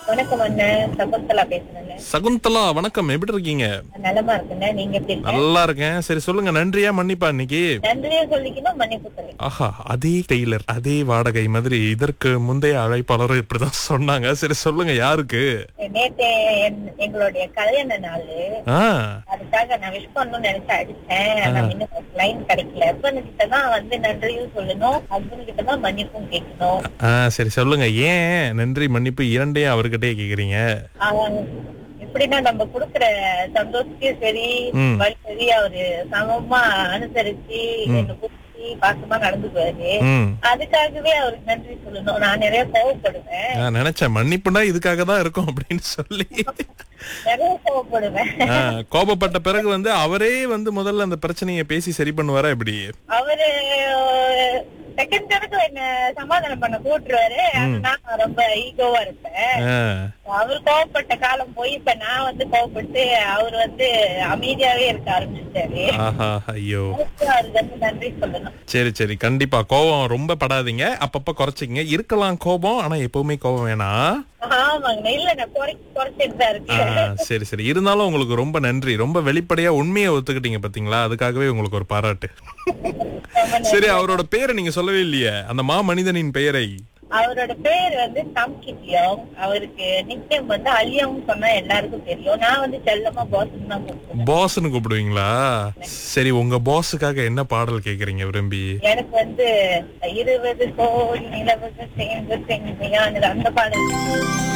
வணக்கம் அண்ணன் சகுந்தலா பேசுறேங்க சகுந்தலா வணக்கம் எப்படி இருக்கீங்க நலமா இருக்குங்க நீங்க எப்படி இருக்கீங்க நல்லா இருக்கேன் சரி சொல்லுங்க நன்றியா மன்னிப்பா இன்னைக்கு நன்றியே சொல்லிக்கணும் மன்னிப்பு சொல்லி ஆஹா அதே டெய்லர் அதே வாடகை மாதிரி இதற்கு முந்தைய அழைப்பாளரும் இப்படிதான் சொன்னாங்க சரி சொல்லுங்க யாருக்கு நேத்து என்- எங்களுடைய கல்யாண நாளு ஆ அதுக்காக நான் விஷ் பண்ணணும்னு நினைச்சு அடிச்சேன் ஆனா இன்னும் லைன் கிடைக்கல ஹஸ்பண்ட் கிட்ட தான் வந்து நன்றியும் சொல்லணும் ஹஸ்பண்ட் கிட்ட தான் மன்னிப்பும் கேட்கணும் ஆ சரி சொல்லுங்க ஏன் நன்றி மன்னிப்பு இரண்டையும் அவர்கிட்டயே கேக்குறீங்க அவன் எப்படின்னா நம்ம குடுக்குற சந்தோஷத்தையும் சரி ம். வழி சரி அவரு சமமா அனுசரிச்சு என்ன புரிஞ்சு பாசமா நடந்துக்குவாரு ம் அதுக்காகவே அவருக்கு நன்றி சொல்லணும் நான் நிறைய கோவப்படுவேன் நான் நினைச்சேன் மன்னிப்புனா இதுக்காக தான் இருக்கும் அப்படின்னு சொல்லி நிறைய கோவப்படுவேன் ஆ, கோபப்பட்ட பிறகு வந்து அவரே வந்து முதல்ல அந்த பிரச்சனையை பேசி சரி பண்ணுவாரா எப்படி அவரு செகண்ட் கணக்கு என்ன சமாதானம் பண்ண கூட்டுருவாரு ஆனா நான் ரொம்ப ஈகோவா இருப்பேன் ஆ, அவர் கோவப்பட்ட காலம் போய் இப்ப நான் வந்து கோவப்பட்டு அவர் வந்து அமைதியாவே இருக்க ஆரம்பிச்சிட்டாரு ஆஹா ஐயோ அதுக்கு அவருக்கு வந்து நன்றி சொல்லணும் சரி சரி கண்டிப்பா கோபம் ரொம்ப படாதீங்க அப்பப்ப குறைச்சிங்க இருக்கலாம் கோபம் ஆனா எப்பவுமே கோபம் வேணாம் ஆமாங்க இல்ல நான் குறை குறைச்சிட்டு தான் ஆ, இருக்கேன் சரி சரி இருந்தாலும் உங்களுக்கு ரொம்ப நன்றி ரொம்ப வெளிப்படையா உண்மையை ஒத்துக்கிட்டீங்க பாத்தீங்களா அதுக்காகவே உங்களுக்கு ஒரு பாராட்டு ரொம்ப நன்றி. சரி அவரோட பேரை நீங்க சொல்லவே இல்லையே அந்த மா மனிதனின் பெயரை அவரோட பேர் வந்து சம்கித்யோங் அவருக்கு நிக்னேம் வந்து அலியோங் சொன்னா எல்லாருக்கும் தெரியும் நான் வந்து செல்லமா பாஸ் தான் கூப்பிடுவேன் பாஸ்னு கூப்பிடுவீங்களா சரி உங்க பாஸுக்காக என்ன பாடல் கேக்குறீங்க விரும்பி எனக்கு வந்து இருபது கோடி நிலவுகள் சேர்ந்து செஞ்சையான் அந்த பாடல்